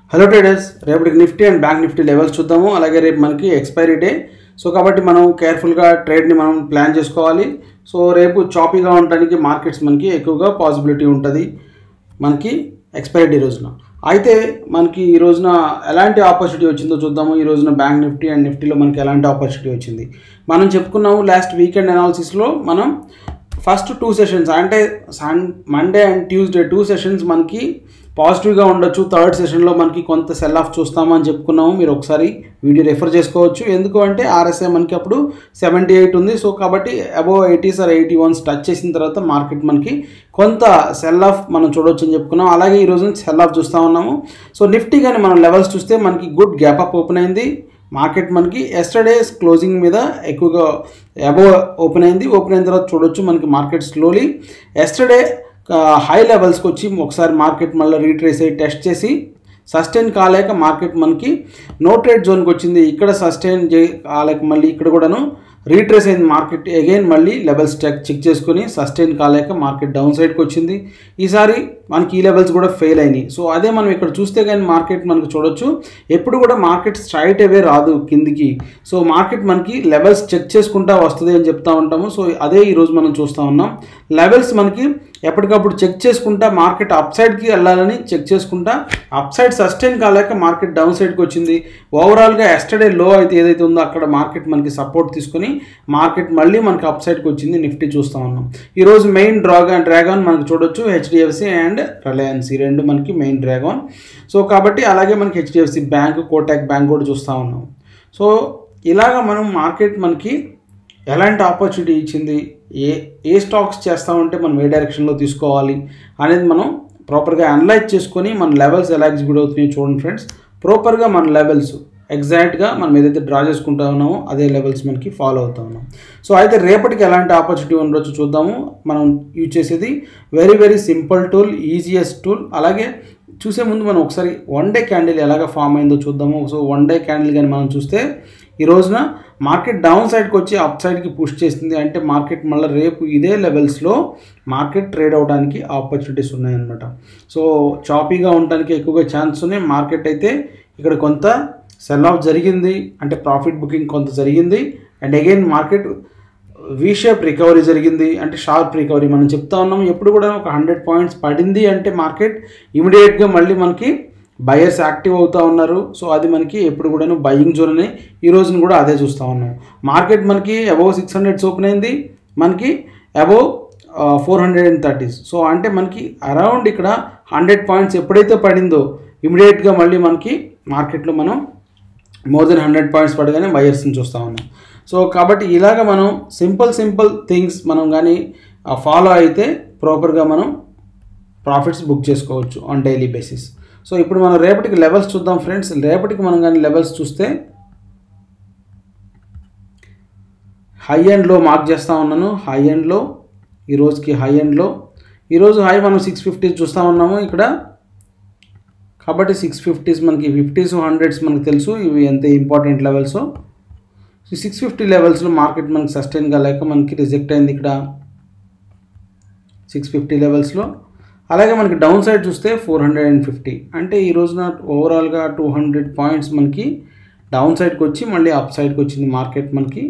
hello traders రేపటికి Nifty and bank Nifty levels చూద్దాము అలాగే రేపు మనకి ఎక్స్పైరీ డే సో కాబట్టి మనం కేర్ఫుల్గా ట్రేడ్ని మనం ప్లాన్ చేసుకోవాలి సో రేపు చాపీగా ఉండడానికి మార్కెట్స్ మనకి ఎక్కువగా పాసిబిలిటీ ఉంటుంది మనకి ఎక్స్పైరీ డే రోజున అయితే మనకి ఈ రోజున ఎలాంటి ఆపర్చునిటీ వచ్చిందో చూద్దాము ఈ రోజున బ్యాంక్ నిఫ్టీ అండ్ నిఫ్టీలో మనకి ఎలాంటి ఆపర్చునిటీ వచ్చింది మనం చెప్పుకున్నాము లాస్ట్ వీకెండ్ అనాలిసిస్లో మనం ఫస్ట్ టూ సెషన్స్ అంటే సన్ Monday and Tuesday two sessions మనకి పాజిటివ్గా ఉండొచ్చు థర్డ్ సెషన్లో మనకి కొంత సెల్ ఆఫ్ చూస్తాము అని చెప్పుకున్నాము మీరు ఒకసారి వీడియో రెఫర్ చేసుకోవచ్చు ఎందుకు అంటే ఆర్ఎస్ఐ మనకి అప్పుడు సెవెంటీ ఎయిట్ ఉంది సో కాబట్టి above eighties or eighty once touch చేసిన తర్వాత మార్కెట్ మనకి కొంత సెల్ ఆఫ్ మనం చూడొచ్చు అని చెప్పుకున్నాం అలాగే ఈరోజు సెల్ ఆఫ్ చూస్తూ ఉన్నాము సో నిఫ్టీ కానీ మనం లెవెల్స్ చూస్తే మనకి గుడ్ గ్యాప్ అప్ ఓపెన్ అయింది మార్కెట్ మనకి ఎస్టర్డేస్ క్లోజింగ్ మీద ఎక్కువగా అబోవ్ ఓపెన్ అయింది ఓపెన్ అయిన తర్వాత చూడొచ్చు మనకి మార్కెట్ స్లోలీ ఎస్టర్డే హై లెవెల్స్కి వచ్చి ఒకసారి మార్కెట్ మళ్ళీ రీట్రేస్ అయ్యి టెస్ట్ చేసి సస్టైన్ కాలేక మార్కెట్ మనకి నో ట్రేడ్ జోన్కి వచ్చింది ఇక్కడ సస్టైన్ చే కాలేక మళ్ళీ ఇక్కడ కూడాను రీట్రేస్ అయింది మార్కెట్ అగైన్ మళ్ళీ లెవెల్స్ చెక్ చెక్ చేసుకుని సస్టైన్ కాలేక మార్కెట్ డౌన్ సైడ్కి వచ్చింది ఈసారి మనకి ఈ లెవెల్స్ కూడా ఫెయిల్ అయినాయి సో అదే మనం ఇక్కడ చూస్తే కానీ మార్కెట్ మనకు చూడొచ్చు ఎప్పుడు కూడా మార్కెట్ స్ట్రైట్ అవే రాదు కిందికి సో మార్కెట్ మనకి లెవెల్స్ చెక్ చేసుకుంటా వస్తుంది అని చెప్తా ఉంటాము సో అదే ఈరోజు మనం చూస్తూ ఉన్నాం లెవెల్స్ మనకి ఎప్పటికప్పుడు చెక్ చేసుకుంటా మార్కెట్ అప్ సైడ్కి వెళ్ళాలని చెక్ చేసుకుంటా అప్ సైడ్ సస్టైన్ కాలేక మార్కెట్ డౌన్ సైడ్కి వచ్చింది ఓవరాల్గా ఎస్టర్డే లో అయితే ఏదైతే ఉందో అక్కడ మార్కెట్ మనకి సపోర్ట్ తీసుకొని మార్కెట్ మళ్ళీ మనకి అప్ సైడ్కి వచ్చింది నిఫ్టీ చూస్తూ ఉన్నాం ఈరోజు మెయిన్ డ్రాగన్ డ్రాగన్ మనకి చూడొచ్చు హెచ్డిఎఫ్సి అండ్ రిలయన్స్ ఈ రెండు మనకి మెయిన్ డ్రాగన్ సో కాబట్టి అలాగే మనకి హెచ్డిఎఫ్సి బ్యాంక్ కోటాక్ బ్యాంక్ కూడా చూస్తూ ఉన్నాం సో ఇలాగ మనం మార్కెట్ మనకి ఎలాంటి ఆపర్చునిటీ ఇచ్చింది ఏ ఏ స్టాక్స్ చేస్తామంటే మనం ఏ డైరెక్షన్లో తీసుకోవాలి అనేది మనం ప్రాపర్గా అనలైజ్ చేసుకొని మన లెవెల్స్ ఎలా ఎగ్జిక్యూట్ అవుతున్నాయో చూడండి ఫ్రెండ్స్ ప్రాపర్గా మన లెవెల్స్ ఎగ్జాక్ట్గా మనం ఏదైతే డ్రా చేసుకుంటా ఉన్నామో అదే లెవెల్స్ మనకి ఫాలో అవుతా ఉన్నాం సో అయితే రేపటికి ఎలాంటి ఆపర్చునిటీ ఉండొచ్చు చూద్దాము మనం యూజ్ చేసేది very very simple tool easiest tool అలాగే చూసే ముందు మనం ఒకసారి వన్ డే క్యాండిల్ ఎలాగ ఫామ్ అయిందో చూద్దాము సో వన్ డే క్యాండిల్ కానీ మనం చూస్తే ఈ రోజున మార్కెట్ డౌన్ సైడ్కి వచ్చి అప్ సైడ్కి పుష్ చేసింది అంటే మార్కెట్ మళ్ళీ రేపు ఇదే లెవెల్స్లో మార్కెట్ ట్రేడ్ అవడానికి ఆపర్చునిటీస్ ఉన్నాయన్నమాట సో చాపీగా ఉండడానికి ఎక్కువగా ఛాన్స్ ఉన్నాయి మార్కెట్ అయితే ఇక్కడ కొంత సెల్ ఆఫ్ జరిగింది అంటే ప్రాఫిట్ బుకింగ్ కొంత జరిగింది and again market V shape recovery జరిగింది అంటే షార్ప్ రికవరీ మనం చెప్తా ఉన్నాం ఎప్పుడు కూడా ఒక హండ్రెడ్ పాయింట్స్ పడింది అంటే మార్కెట్ ఇమీడియట్గా మళ్ళీ మనకి బయర్స్ యాక్టివ్ అవుతూ ఉన్నారు సో అది మనకి ఎప్పుడు కూడాను బయింగ్ జోన్ అని ఈ రోజున కూడా అదే చూస్తూ ఉన్నాం మార్కెట్ మనకి అబౌవ్ సిక్స్ హండ్రెడ్స్ ఓపెన్ అయింది మనకి above four hundred and thirties so అంటే మనకి అరౌండ్ ఇక్కడ హండ్రెడ్ పాయింట్స్ ఎప్పుడైతే పడిందో ఇమీడియట్గా మళ్ళీ మనకి మార్కెట్లో మనం మోర్ దెన్ హండ్రెడ్ పాయింట్స్ పడగానే బయర్స్ని చూస్తూ ఉన్నాం సో కాబట్టి ఇలాగ మనం సింపుల్ సింపుల్ థింగ్స్ మనం కానీ ఫాలో అయితే ప్రాపర్గా మనం ప్రాఫిట్స్ బుక్ చేసుకోవచ్చు ఆన్ డైలీ బేసిస్ సో ఇప్పుడు మనం రేపటికి లెవెల్స్ చూద్దాం ఫ్రెండ్స్ రేపటికి మనం కానీ లెవెల్స్ చూస్తే హై ఎండ్లో మార్క్ చేస్తూ ఉన్నాను హై ఎండ్లో ఈ రోజుకి హై ఎండ్లో ఈరోజు హై మనం సిక్స్ ఫిఫ్టీస్ చూస్తూ ఉన్నాము ఇక్కడ కాబట్టి సిక్స్ ఫిఫ్టీస్ మనకి ఫిఫ్టీస్ హండ్రెడ్స్ మనకు తెలుసు ఇవి ఎంత ఇంపార్టెంట్ లెవెల్స్ సిక్స్ ఫిఫ్టీ లెవెల్స్లో మార్కెట్ మనకి సస్టైన్ కాలేక మనకి రిజెక్ట్ అయింది ఇక్కడ సిక్స్ ఫిఫ్టీ లెవెల్స్లో అలాగే మనకి డౌన్ సైడ్ చూస్తే ఫోర్ హండ్రెడ్ అండ్ ఫిఫ్టీ అంటే ఈ రోజున ఓవరాల్గా టూ హండ్రెడ్ పాయింట్స్ మనకి డౌన్ సైడ్కి వచ్చి మళ్ళీ అప్ సైడ్కి వచ్చింది మార్కెట్ మనకి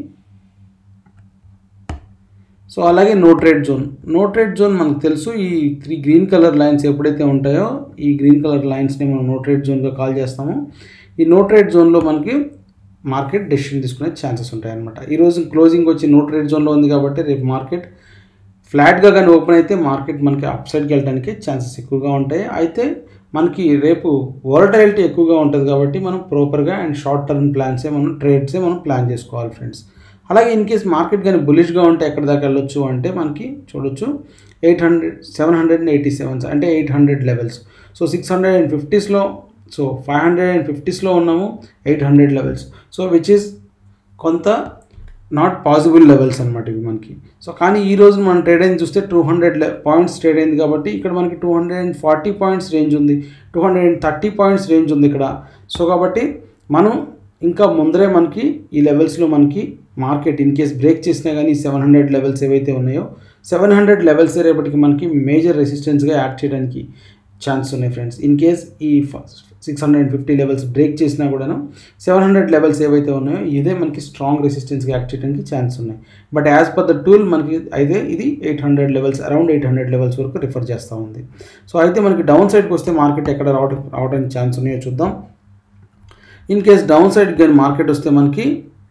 సో అలాగే no trade zone no trade zone మనకు తెలుసు ఈ త్రీ గ్రీన్ కలర్ లైన్స్ ఎప్పుడైతే ఉంటాయో ఈ గ్రీన్ కలర్ లైన్స్ని మనం నో ట్రేడ్ జోన్గా కాల్ చేస్తాము ఈ నో ట్రేడ్ జోన్లో మనకి మార్కెట్ డెసిషన్ తీసుకునే ఛాన్సెస్ ఉంటాయి అనమాట ఈరోజు క్లోజింగ్ వచ్చి నో ట్రేడ్ జోన్లో ఉంది కాబట్టి రేపు మార్కెట్ ఫ్లాట్గా కానీ ఓపెన్ అయితే మార్కెట్ మనకి అప్ సైడ్కి వెళ్ళడానికి ఛాన్సెస్ ఎక్కువగా ఉంటాయి అయితే మనకి రేపు వోలటైలిటీ ఎక్కువగా ఉంటుంది కాబట్టి మనం ప్రాపర్గా అండ్ షార్ట్ టర్మ్ ప్లాన్సే మనం ట్రేడ్సే మనం ప్లాన్ చేసుకోవాలి ఫ్రెండ్స్ అలాగే ఇన్ కేస్ మార్కెట్ కానీ బులిష్గా ఉంటే ఎక్కడి దాకా వెళ్ళొచ్చు అంటే మనకి చూడొచ్చు eight hundred seven hundred and eighty sevens అంటే eight hundred levels so six hundred and ఫిఫ్టీస్లో సో ఫైవ్ హండ్రెడ్ అండ్ ఫిఫ్టీస్లో ఉన్నాము eight hundred levels so which is కొంత నాట్ పాసిబుల్ లెవెల్స్ అనమాట ఇవి మనకి సో కానీ ఈ రోజు మనం ట్రేడ్ అయింది చూస్తే టూ హండ్రెడ్ పాయింట్స్ ట్రేడ్ అయింది కాబట్టి ఇక్కడ మనకి two hundred and forty points range ఉంది two hundred and thirty points range ఉంది ఇక్కడ సో కాబట్టి మనం ఇంకా ముందరే మనకి ఈ లెవెల్స్లో మనకి మార్కెట్ ఇన్ కేస్ బ్రేక్ చేసినా కానీ సెవెన్ హండ్రెడ్ లెవెల్స్ ఏవైతే ఉన్నాయో సెవెన్ హండ్రెడ్ లెవెల్స్ రేపటికి మనకి మేజర్ రెసిస్టెన్స్గా యాడ్ చేయడానికి ఛాన్స్ ఉన్నాయి ఫ్రెండ్స్ ఇన్ కేస్ ఈ six hundred and fifty levels break చేసినా కూడాను సెవెన్ హండ్రెడ్ లెవెల్స్ ఏవైతే ఉన్నాయో ఇదే మనకి స్ట్రాంగ్ రెసిస్టెన్స్గా యాక్ట్ చేయడానికి ఛాన్స్ ఉన్నాయి but as per the tool మనకి అయితే ఇది eight hundred levels around eight hundred levels వరకు రిఫర్ చేస్తూ ఉంది సో అయితే మనకి డౌన్ సైడ్కి వస్తే మార్కెట్ ఎక్కడ రావడం రావడానికి ఛాన్స్ ఉన్నాయో చూద్దాం ఇన్ కేస్ డౌన్ సైడ్ కానీ మార్కెట్ వస్తే మనకి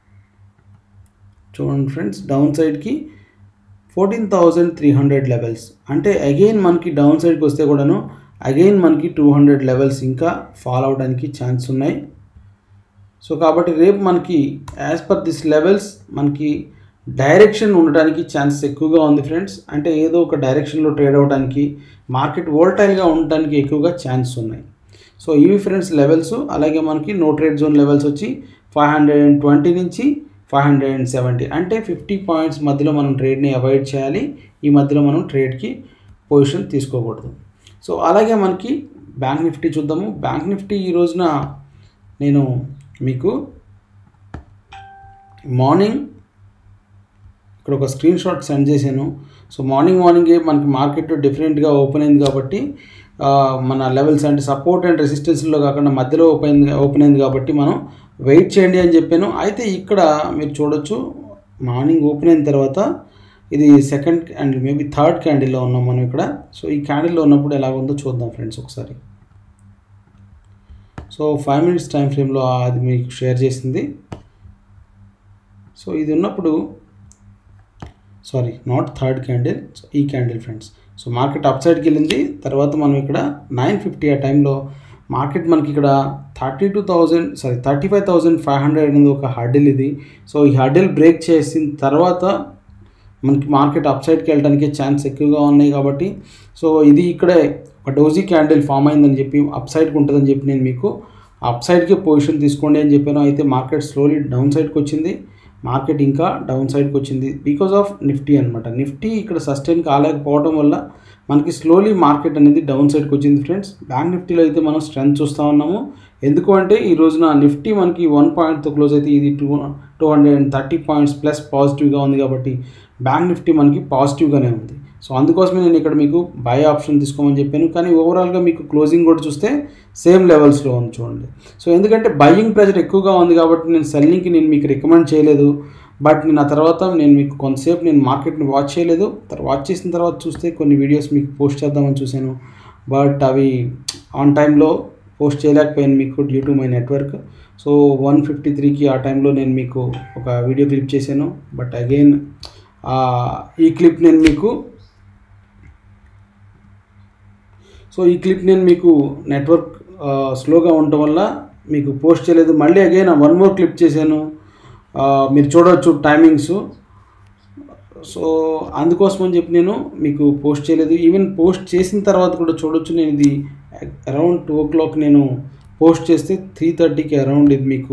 చూడండి ఫ్రెండ్స్ డౌన్ సైడ్కి fourteen thousand three hundred levels అంటే అగైన్ మనకి డౌన్ సైడ్కి వస్తే కూడాను అగైన్ మనకి టూ హండ్రెడ్ లెవెల్స్ ఇంకా ఫాల్ అవడానికి ఛాన్స్ ఉన్నాయి సో కాబట్టి రేపు మనకి యాజ్ పర్ దిస్ లెవెల్స్ మనకి డైరెక్షన్ ఉండడానికి ఛాన్సెస్ ఎక్కువగా ఉంది ఫ్రెండ్స్ అంటే ఏదో ఒక డైరెక్షన్లో ట్రేడ్ అవ్వడానికి మార్కెట్ వోల్టైల్గా ఉండడానికి ఎక్కువగా ఛాన్స్ ఉన్నాయి సో ఇవి ఫ్రెండ్స్ లెవెల్స్ అలాగే మనకి నో ట్రేడ్ జోన్ లెవెల్స్ వచ్చి ఫైవ్ హండ్రెడ్ అండ్ ట్వంటీ నుంచి ఫైవ్ హండ్రెడ్ అండ్ సెవెంటీ అంటే ఫిఫ్టీ పాయింట్స్ మధ్యలో మనం ట్రేడ్ని అవాయిడ్ చేయాలి ఈ మధ్యలో మనం ట్రేడ్కి పొజిషన్ తీసుకోకూడదు సో అలాగే మనకి బ్యాంక్ నిఫ్టీ చూద్దాము బ్యాంక్ నిఫ్టీ ఈ రోజున నేను మీకు మార్నింగ్ ఇక్కడ ఒక స్క్రీన్ షాట్ సెండ్ చేశాను సో మార్నింగ్ మార్నింగే మనకి మార్కెట్ డిఫరెంట్గా ఓపెన్ అయింది కాబట్టి ఆ, మన లెవెల్స్ అంటే సపోర్ట్ అండ్ రెసిస్టెన్స్లో కాకుండా మధ్యలో ఓపెన్ ఓపెన్ అయింది కాబట్టి మనం వెయిట్ చేయండి అని చెప్పాను అయితే ఇక్కడ మీరు చూడొచ్చు మార్నింగ్ ఓపెన్ అయిన తర్వాత ఇది సెకండ్ అండ్ మేబీ థర్డ్ క్యాండిల్లో ఉన్నాం మనం ఇక్కడ సో ఈ క్యాండిల్లో ఉన్నప్పుడు ఎలా ఉందో చూద్దాం ఫ్రెండ్స్ ఒకసారి సో ఫైవ్ మినిట్స్ టైం ఫ్రేమ్లో అది మీకు షేర్ చేసింది సో ఇది ఉన్నప్పుడు సారీ నాట్ థర్డ్ క్యాండిల్ ఈ candle friends so market up సైడ్కి వెళ్ళింది తర్వాత మనం ఇక్కడ నైన్ ఫిఫ్టీ ఆ టైంలో మార్కెట్ మనకి ఇక్కడ thirty two thousand sorry thirty five thousand five hundred అనేది ఒక హర్డిల్ ఇది సో ఈ హర్డిల్ బ్రేక్ చేసిన తర్వాత మనకి మార్కెట్ అప్ సైడ్కి వెళ్ళడానికి ఛాన్స్ ఎక్కువగా ఉన్నాయి కాబట్టి సో ఇది ఇక్కడే ఒక డోజీ క్యాండిల్ ఫామ్ అయిందని చెప్పి అప్ సైడ్కి ఉంటుందని చెప్పి నేను మీకు అప్ సైడ్కి పొజిషన్ తీసుకోండి అని చెప్పాను అయితే మార్కెట్ స్లోలీ డౌన్ సైడ్కి వచ్చింది మార్కెట్ ఇంకా డౌన్ సైడ్కి వచ్చింది బికాజ్ ఆఫ్ నిఫ్టీ అనమాట నిఫ్టీ ఇక్కడ సస్టైన్ కాలేకపోవడం వల్ల మనకి స్లోలీ మార్కెట్ అనేది డౌన్ సైడ్కి వచ్చింది ఫ్రెండ్స్ బ్యాంక్ నిఫ్టీలో అయితే మనం స్ట్రెంత్ చూస్తూ ఉన్నాము ఎందుకు అంటే ఈ రోజున నిఫ్టీ మనకి వన్ పాయింట్తో క్లోజ్ అయితే ఇది two two hundred and thirty points plus పాజిటివ్గా ఉంది కాబట్టి బ్యాంక్ నిఫ్టీ మనకి పాజిటివ్గానే ఉంది సో అందుకోసమే నేను ఇక్కడ మీకు బై ఆప్షన్ తీసుకోమని చెప్పాను కానీ ఓవరాల్గా మీకు క్లోజింగ్ కూడా చూస్తే సేమ్ లెవెల్స్లో ఉంది చూడండి సో ఎందుకంటే బయింగ్ ప్రెజర్ ఎక్కువగా ఉంది కాబట్టి నేను సెల్లింగ్కి నేను మీకు రికమెండ్ చేయలేదు బట్ నేను ఆ తర్వాత నేను మీకు కొంతసేపు నేను మార్కెట్ని వాచ్ చేయలేదు తర్వాత వాచ్ చేసిన తర్వాత చూస్తే కొన్ని వీడియోస్ మీకు పోస్ట్ చేద్దామని చూశాను బట్ అవి ఆన్ టైంలో పోస్ట్ చేయలేకపోయాను మీకు due to my network so one fifty త్రీకి ఆ టైంలో నేను మీకు ఒక వీడియో క్లిప్ చేశాను బట్ అగైన్ ఈ క్లిప్ నేను మీకు సో ఈ క్లిప్ నేను మీకు నెట్వర్క్ స్లోగా ఉండటం వల్ల మీకు పోస్ట్ చేయలేదు మళ్ళీ అగైన్ వన్ మోర్ క్లిప్ చేశాను ఆ, మీరు చూడవచ్చు టైమింగ్స్ సో అందుకోసం అని చెప్పి నేను మీకు పోస్ట్ చేయలేదు ఈవెన్ పోస్ట్ చేసిన తర్వాత కూడా చూడొచ్చు నేను ఇది అరౌండ్ టూ ఓ క్లాక్ నేను పోస్ట్ చేస్తే త్రీ థర్టీకి అరౌండ్ ఇది మీకు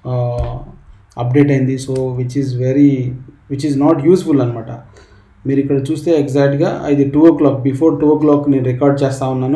అప్డేట్ అయింది so which is very which is not useful అనమాట మీరు ఇక్కడ చూస్తే ఎగ్జాక్ట్గా ఇది two o'clock before two o'clock నేను రికార్డ్ చేస్తూ ఉన్నాను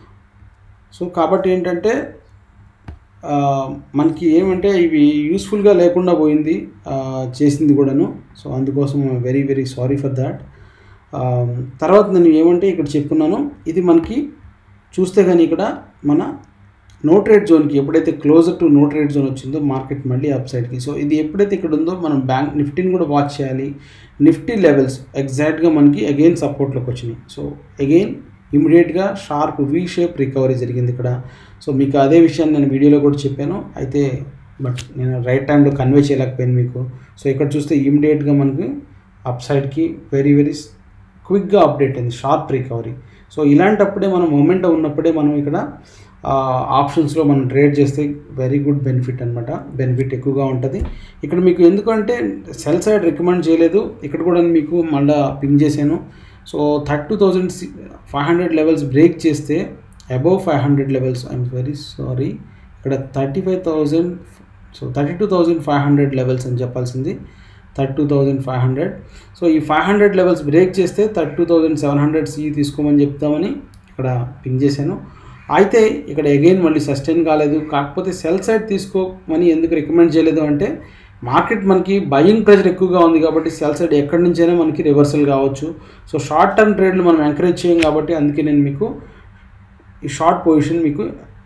సో కాబట్టి ఏంటంటే ఆ, మనకి ఏమంటే ఇవి యూస్ఫుల్గా లేకుండా పోయింది ఆ, చేసింది కూడాను సో అందుకోసం very very sorry for that తర్వాత నేను ఏమంటే ఇక్కడ చెప్పుకున్నాను ఇది మనకి చూస్తే కానీ ఇక్కడ మన నో ట్రేడ్ జోన్కి ఎప్పుడైతే closer to no trade zone వచ్చిందో మార్కెట్ మళ్ళీ అప్ సైడ్కి సో ఇది ఎప్పుడైతే ఇక్కడ ఉందో మనం బ్యాంక్ నిఫ్టీని కూడా వాచ్ చేయాలి నిఫ్టీ లెవెల్స్ ఎగ్జాక్ట్గా మనకి అగైన్ సపోర్ట్లోకి వచ్చినాయి సో అగైన్ ఇమీడియట్గా షార్ప్ వీ షేప్ రికవరీ జరిగింది ఇక్కడ సో మీకు అదే విషయాన్ని నేను వీడియోలో కూడా చెప్పాను అయితే బట్ నేను రైట్ టైంలో కన్వే చేయలేకపోయాను మీకు సో ఇక్కడ చూస్తే ఇమీడియట్గా మనకి అప్ సైడ్కి వెరీ వెరీ క్విక్గా అప్డేట్ అయింది షార్ప్ రికవరీ సో ఇలాంటప్పుడే మనం మొమెంటం ఉన్నప్పుడే మనం ఇక్కడ ఆప్షన్స్లో మనం ట్రేడ్ చేస్తే వెరీ గుడ్ బెనిఫిట్ అనమాట బెనిఫిట్ ఎక్కువగా ఉంటుంది ఇక్కడ మీకు ఎందుకంటే సెల్ సైడ్ రికమెండ్ చేయలేదు ఇక్కడ కూడా నేను మీకు మళ్ళీ పింక్ చేశాను so thirty two thousand five hundred levels break చేస్తే above five hundred levels I'm very sorry ఇక్కడ thirty five thousand so thirty two thousand five hundred levels అని చెప్పాల్సింది thirty two thousand five hundred so ఈ five hundred levels break చేస్తే thirty two thousand seven hundred C తీసుకోమని చెప్తామని ఇక్కడ pink చేశాను అయితే ఇక్కడ అగైన్ మళ్ళీ సస్టైన్ కాలేదు కాకపోతే సెల్ సైడ్ తీసుకోమని ఎందుకు రికమెండ్ చేయలేదు అంటే మార్కెట్ మనకి బయింగ్ ప్రెజర్ ఎక్కువగా ఉంది కాబట్టి సెల్ సైడ్ ఎక్కడి నుంచైనా మనకి రివర్సల్ కావచ్చు సో షార్ట్ టర్మ్ ట్రేడ్లు మనం ఎంకరేజ్ చేయం కాబట్టి అందుకే నేను మీకు ఈ షార్ట్ పొజిషన్ మీకు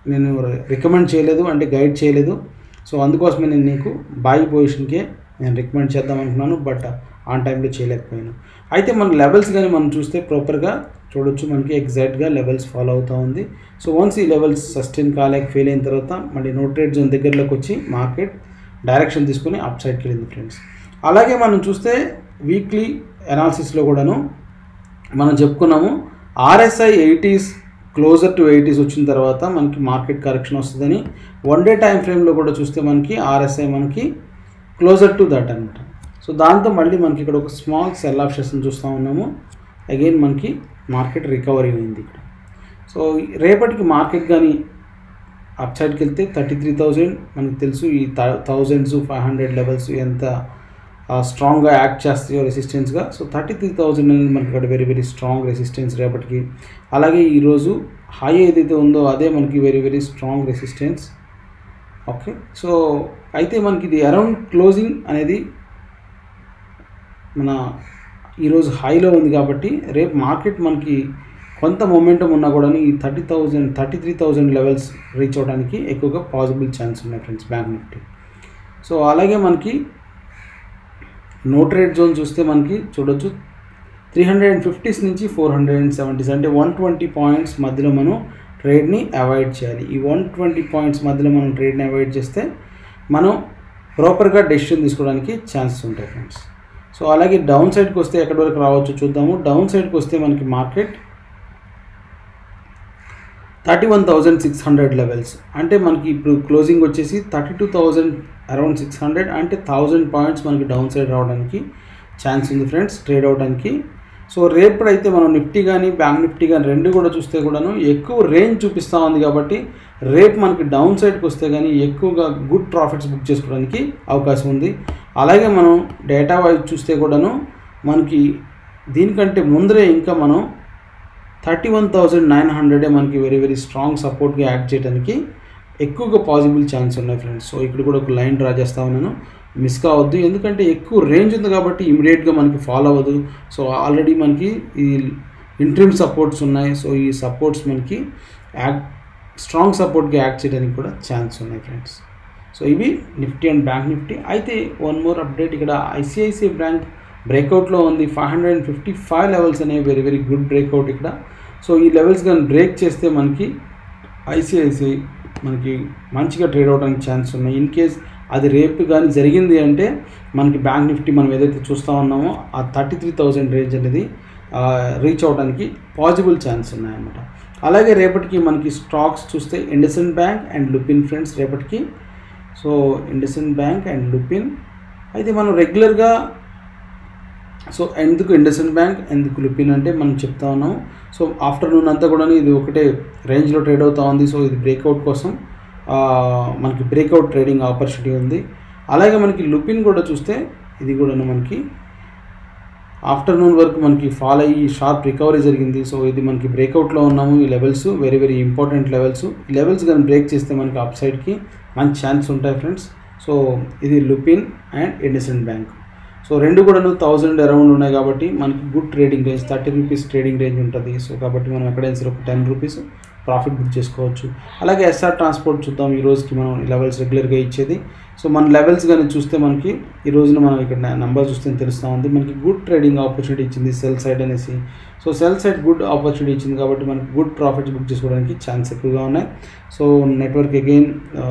నేను రికమెండ్ చేయలేదు అంటే గైడ్ చేయలేదు సో అందుకోసమే నేను నీకు బాయి పొజిషన్కే నేను రికమెండ్ చేద్దాం అనుకున్నాను బట్ ఆన్ టైంలో చేయలేకపోయాను అయితే మన లెవెల్స్ కానీ మనం చూస్తే ప్రాపర్గా చూడొచ్చు మనకి ఎగ్జాక్ట్గా లెవెల్స్ ఫాలో అవుతూ ఉంది సో వన్స్ ఈ లెవెల్స్ సస్టైన్ కాలేక ఫెయిల్ అయిన తర్వాత మళ్ళీ నో ట్రేడ్ జోన్ దగ్గరలోకి వచ్చి మార్కెట్ డైరెక్షన్ తీసుకొని అప్ సైడ్కి వెళ్ళింది ఫ్రెండ్స్ అలాగే మనం చూస్తే వీక్లీ అనాలిసిస్లో కూడాను మనం చెప్పుకున్నాము RSI eighties closer to eighties వచ్చిన తర్వాత మనకి మార్కెట్ కరెక్షన్ వస్తుందని వన్ డే టైం ఫ్రేమ్లో కూడా చూస్తే మనకి ఆర్ఎస్ఐ మనకి క్లోజర్ టు దట్ అనమాట సో దాంతో మళ్ళీ మనకి ఇక్కడ ఒక స్మాల్ సెల్ ఆఫ్ సెషన్ చూస్తూ ఉన్నాము అగైన్ మనకి మార్కెట్ రికవరీ అయింది ఇక్కడ సో రేపటికి మార్కెట్ కానీ అప్ సైడ్కి వెళ్తే థర్టీ త్రీ థౌజండ్ మనకు తెలుసు ఈ థౌజండ్స్ ఫైవ్ హండ్రెడ్ లెవెల్స్ ఎంత స్ట్రాంగ్గా యాక్ట్ చేస్తాయో రెసిస్టెన్స్గా సో థర్టీ త్రీ థౌజండ్ అనేది మనకి ఇక్కడ వెరీ వెరీ స్ట్రాంగ్ రెసిస్టెన్స్ రేపటికి అలాగే ఈరోజు హై ఏదైతే ఉందో అదే మనకి very very strong resistance okay so అయితే మనకి ఇది అరౌండ్ క్లోజింగ్ అనేది మన ఈరోజు హైలో ఉంది కాబట్టి రేపు మార్కెట్ మనకి కొంత మొమెంటం ఉన్నా కూడా ఈ thirty thousand thirty three thousand levels reach అవడానికి ఎక్కువగా పాసిబుల్ ఛాన్స్ ఉన్నాయి ఫ్రెండ్స్ బ్యాంక్ నిఫ్టీ సో అలాగే మనకి నో ట్రేడ్ జోన్ చూస్తే మనకి చూడొచ్చు త్రీ హండ్రెడ్ అండ్ ఫిఫ్టీస్ నుంచి ఫోర్ హండ్రెడ్ అండ్ సెవెంటీస్ అంటే వన్ ట్వంటీ పాయింట్స్ మధ్యలో మనం ట్రేడ్ని అవాయిడ్ చేయాలి ఈ వన్ ట్వంటీ పాయింట్స్ మధ్యలో మనం ట్రేడ్ని అవాయిడ్ చేస్తే మనం ప్రాపర్గా డెసిషన్ తీసుకోవడానికి ఛాన్సెస్ ఉంటాయి ఫ్రెండ్స్ సో అలాగే డౌన్ సైడ్కి వస్తే ఎక్కడి వరకు రావచ్చు చూద్దాము డౌన్ సైడ్కి వస్తే మనకి market thirty one thousand six hundred levels అంటే మనకి ఇప్పుడు క్లోజింగ్ వచ్చేసి thirty two thousand around six hundred అంటే థౌజండ్ పాయింట్స్ మనకి డౌన్ సైడ్ రావడానికి ఛాన్స్ ఉంది ఫ్రెండ్స్ ట్రేడ్ అవడానికి సో రేపడైతే మనం నిఫ్టీ కానీ బ్యాంక్ నిఫ్టీ కానీ రెండు కూడా చూస్తే కూడాను ఎక్కువ రేంజ్ చూపిస్తూ ఉంది కాబట్టి రేపు మనకి డౌన్ సైడ్కి వస్తే కానీ ఎక్కువగా గుడ్ ప్రాఫిట్స్ బుక్ చేసుకోవడానికి అవకాశం ఉంది అలాగే మనం డేటా వైజ్ చూస్తే కూడాను మనకి దీనికంటే ముందరే ఇంకా మనం థర్టీ వన్ థౌజండ్ నైన్ హండ్రెడే మనకి వెరీ వెరీ స్ట్రాంగ్ సపోర్ట్గా యాడ్ చేయడానికి ఎక్కువగా పాసిబుల్ ఛాన్స్ ఉన్నాయి ఫ్రెండ్స్ సో ఇక్కడ కూడా ఒక లైన్ డ్రా చేస్తా ఉన్నాను మిస్ కావద్దు ఎందుకంటే ఎక్కువ రేంజ్ ఉంది కాబట్టి ఇమీడియట్గా మనకి ఫాలో అవ్వదు సో ఆల్రెడీ మనకి ఈ ఇంట్రీమ్ సపోర్ట్స్ ఉన్నాయి సో ఈ సపోర్ట్స్ మనకి యాక్ట్ స్ట్రాంగ్ సపోర్ట్గా యాక్ట్ చేయడానికి కూడా ఛాన్స్ ఉన్నాయి ఫ్రెండ్స్ సో ఇవి నిఫ్టీ అండ్ బ్యాంక్ నిఫ్టీ అయితే వన్ మోర్ అప్డేట్ ఇక్కడ ఐసిఐసిఐ బ్యాంక్ బ్రేక్అవుట్లో ఉంది five hundred and fifty five levels అనేవి వెరీ వెరీ గుడ్ బ్రేక్అవుట్ ఇక్కడ సో ఈ లెవెల్స్ కానీ బ్రేక్ చేస్తే మనకి ఐసిఐసిఐ మనకి మంచిగా ట్రేడ్ అవడానికి ఛాన్స్ ఉన్నాయి ఇన్ కేస్ అది రేపు కానీ జరిగింది అంటే మనకి బ్యాంక్ నిఫ్టీ మనం ఏదైతే చూస్తూ ఉన్నామో ఆ థర్టీ త్రీ థౌజండ్ రేంజ్ అనేది రీచ్ అవడానికి పాసిబుల్ ఛాన్స్ ఉన్నాయన్నమాట అలాగే రేపటికి మనకి స్టాక్స్ చూస్తే IndusInd bank and Lupin friends రేపటికి so IndusInd bank and Lupin అయితే మనం రెగ్యులర్గా సో ఎందుకు ఇండసన్ బ్యాంక్ ఎందుకు లుపిన్ అంటే మనం చెప్తా ఉన్నాం సో ఆఫ్టర్నూన్ అంతా కూడా ఇది ఒకటే రేంజ్లో ట్రేడ్ అవుతా ఉంది సో ఇది బ్రేక్అవుట్ కోసం మనకి బ్రేక్అవుట్ ట్రేడింగ్ ఆపర్చునిటీ ఉంది అలాగే మనకి లుపిన్ కూడా చూస్తే ఇది కూడా మనకి ఆఫ్టర్నూన్ వరకు మనకి ఫాల్ అయ్యి షార్ప్ రికవరీ జరిగింది సో ఇది మనకి బ్రేక్అవుట్లో ఉన్నాము ఈ levels very very important levels ఈ లెవెల్స్ కానీ బ్రేక్ చేస్తే మనకి అప్ సైడ్కి మంచి ఛాన్స్ ఉంటాయి ఫ్రెండ్స్ సో ఇది Lupin and IndusInd bank so రెండు కూడా థౌజండ్ అరౌండ్ ఉన్నాయి కాబట్టి మనకి good trading range thirty rupees trading range ఉంటుంది సో కాబట్టి మనం ఎక్కడైనా సరే ఒక టెన్ రూపీస్ ప్రాఫిట్ బుక్ చేసుకోవచ్చు అలాగే ఎస్ఆర్ ట్రాన్స్పోర్ట్ చూద్దాం ఈ రోజుకి మనం లెవెల్స్ రెగ్యులర్గా ఇచ్చేది సో మన లెవెల్స్ కానీ చూస్తే మనకి ఈ రోజున మనం ఇక్కడ నెంబర్ చూస్తే తెలుస్తూ ఉంది మనకి గుడ్ ట్రేడింగ్ ఆపర్చునిటీ ఇచ్చింది సెల్ సైడ్ అనేసి so sell side good opportunity ఇచ్చింది కాబట్టి మనకి గుడ్ ప్రాఫిట్స్ బుక్ చేసుకోవడానికి ఛాన్స్ ఎక్కువగా ఉన్నాయి so network again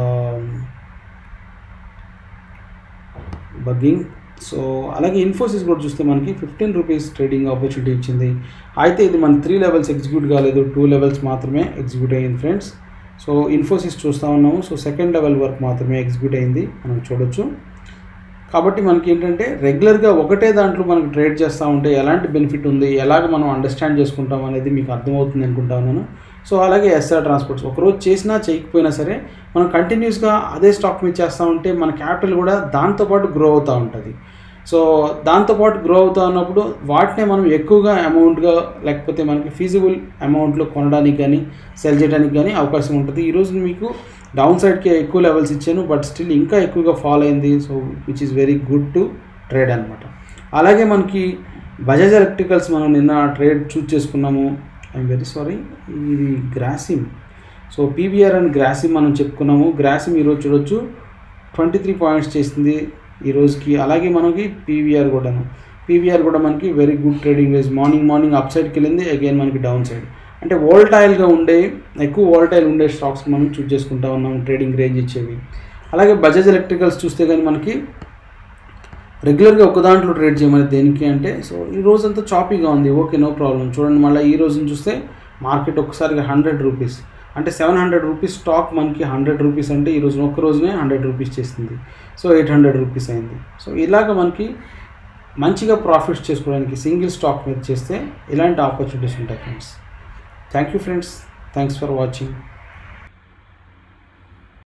bugging so అలాగే ఇన్ఫోసిస్ కూడా చూస్తే మనకి ఫిఫ్టీన్ రూపీస్ ట్రేడింగ్ ఆపర్చునిటీ ఇచ్చింది అయితే ఇది మన త్రీ లెవెల్స్ ఎగ్జిక్యూట్ కాలేదు టూ లెవెల్స్ మాత్రమే ఎగ్జిక్యూట్ అయ్యింది ఫ్రెండ్స్ సో ఇన్ఫోసిస్ చూస్తూ ఉన్నాము సో సెకండ్ లెవెల్ వరకు మాత్రమే ఎగ్జిక్యూట్ అయింది మనం చూడొచ్చు కాబట్టి మనకి ఏంటంటే రెగ్యులర్గా ఒకటే దాంట్లో మనకి ట్రేడ్ చేస్తూ ఉంటే ఎలాంటి బెనిఫిట్ ఉంది ఎలాగ మనం అండర్స్టాండ్ చేసుకుంటాం అనేది మీకు అర్థమవుతుంది అనుకుంటా ఉన్నాను సో అలాగే ఎస్ఆర్ ట్రాన్స్పోర్ట్స్ ఒకరోజు చేసినా చేయకపోయినా సరే మనం కంటిన్యూస్గా అదే స్టాక్ మీద చేస్తూ ఉంటే మన క్యాపిటల్ కూడా దాంతోపాటు గ్రో అవుతూ ఉంటుంది సో దాంతోపాటు గ్రో అవుతూ ఉన్నప్పుడు వాటినే మనం ఎక్కువగా అమౌంట్గా లేకపోతే మనకి ఫీజిబుల్ అమౌంట్లో కొనడానికి కానీ సెల్ చేయడానికి కానీ అవకాశం ఉంటుంది ఈరోజు మీకు డౌన్ సైడ్కి ఎక్కువ లెవెల్స్ ఇచ్చాను బట్ స్టిల్ ఇంకా ఎక్కువగా ఫాలో అయింది so which is very good to trade అనమాట అలాగే మనకి బజాజ్ ఎలక్ట్రికల్స్ మనం నిన్న ట్రేడ్ చూస్ చేసుకున్నాము ఐఎమ్ వెరీ సారీ ఇది Grasim so PVR and Grasim మనం చెప్పుకున్నాము గ్రాసిమ్ ఈరోజు చూడొచ్చు ట్వంటీ త్రీ పాయింట్స్ చేసింది ఈ రోజుకి అలాగే మనకి పీవీఆర్ కూడాను పీవీఆర్ కూడా మనకి very good trading range morning morning up సైడ్కి వెళ్ళింది అగైన్ మనకి డౌన్ సైడ్ అంటే వోల్టైల్గా ఉండే ఎక్కువ వోల్టైల్ ఉండే స్టాక్స్ మనం చూస్ చేసుకుంటా ఉన్నాం ట్రేడింగ్ రేంజ్ ఇచ్చేవి అలాగే బజాజ్ ఎలక్ట్రికల్స్ చూస్తే కానీ మనకి రెగ్యులర్గా ఒక దాంట్లో ట్రేడ్ చేయమని దేనికి అంటే సో ఈ రోజంతా చాపీగా ఉంది ఓకే నో ప్రాబ్లం చూడండి మళ్ళీ ఈ రోజున చూస్తే మార్కెట్ ఒక్కసారిగా హండ్రెడ్ రూపీస్ అంటే సెవెన్ హండ్రెడ్ రూపీస్ స్టాక్ మనకి హండ్రెడ్ రూపీస్ అంటే ఈ రోజు ఒక్క రోజునే హండ్రెడ్ రూపీస్ చేస్తుంది సో ఎయిట్ హండ్రెడ్ రూపీస్ అయింది సో ఇలాగ మనకి మంచిగా ప్రాఫిట్స్ చేసుకోవడానికి సింగిల్ స్టాక్ మీద చేస్తే ఇలాంటి ఆపర్చునిటీస్ ఉంటాయి friends thank you friends thanks for watching